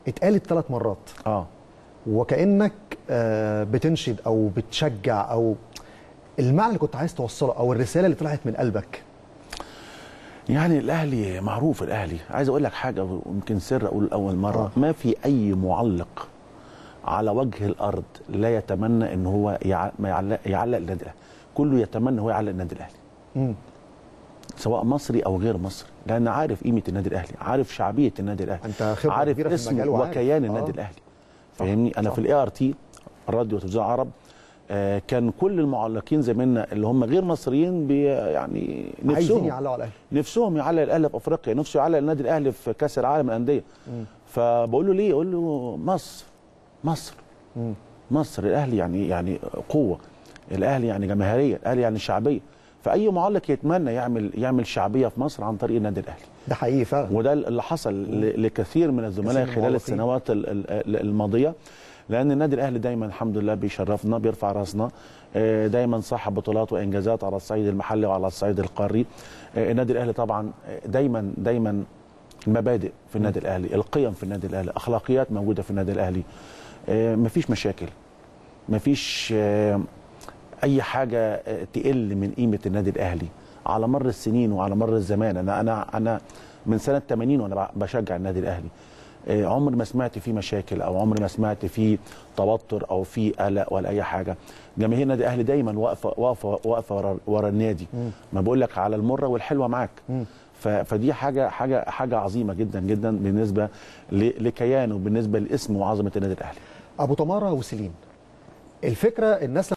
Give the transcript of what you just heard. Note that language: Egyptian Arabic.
اتقالت ثلاث مرات اه وكانك آه، بتنشد او بتشجع او المعنى اللي كنت عايز توصله او الرساله اللي طلعت من قلبك يعني الاهلي معروف الاهلي عايز اقول لك حاجه ويمكن سر اقول اول مره آه. ما في اي معلق على وجه الارض لا يتمنى ان هو يع... ما يعلق يعلق النادي الاهلي كله يتمنى هو يعلق النادي الاهلي مم. سواء مصري او غير مصري لان عارف قيمه النادي الاهلي عارف شعبيه النادي الاهلي انت خبره عارف كبيره في اسم المجال وعارف. وكيان النادي آه. الاهلي فاهمني انا صح. في الاي ار تي الراديو وتلفزيون العرب آه كان كل المعلقين زمايلنا اللي هم غير مصريين بي يعني عايزين نفسهم يعلقوا على الاهلي نفسهم يعلق الاهلي في افريقيا نفسه يعلق النادي الاهلي في كاس العالم للانديه فبقول له ليه يقول له مصر مصر مم. مصر الاهلي يعني يعني قوه الاهلي يعني جماهيريه الاهلي يعني شعبيه فاي معلق يتمنى يعمل يعمل شعبيه في مصر عن طريق النادي الاهلي ده حقيقي فعلا وده اللي حصل ل- لكثير من الزملاء كثير من خلال المعلقين. السنوات ال- ال- الماضيه لان النادي الاهلي دايما الحمد لله بيشرفنا بيرفع راسنا آه، دايما صاحب بطولات وانجازات على الصعيد المحلي وعلى الصعيد القاري آه، النادي الاهلي طبعا آه، دايما دايما المبادئ في النادي الاهلي القيم في النادي الاهلي اخلاقيات موجوده في النادي الاهلي آه، مفيش مشاكل مفيش آه، اي حاجه آه، تقل من قيمه النادي الاهلي على مر السنين وعلى مر الزمان انا انا انا من سنه 80 وانا بشجع النادي الاهلي آه، عمري ما سمعت فيه مشاكل او عمري ما سمعت فيه توتر او فيه قلق ولا اي حاجه جماهير النادي الاهلي دايما واقفه واقفه واقفه ورا, ورا النادي ما بقول لك على المره والحلوه معاك ف- فدي حاجه حاجه حاجه عظيمه جدا جدا بالنسبه ل- لكيانه وبالنسبه لاسم وعظمه النادي الاهلي ابو تماره وسليم الفكره الناس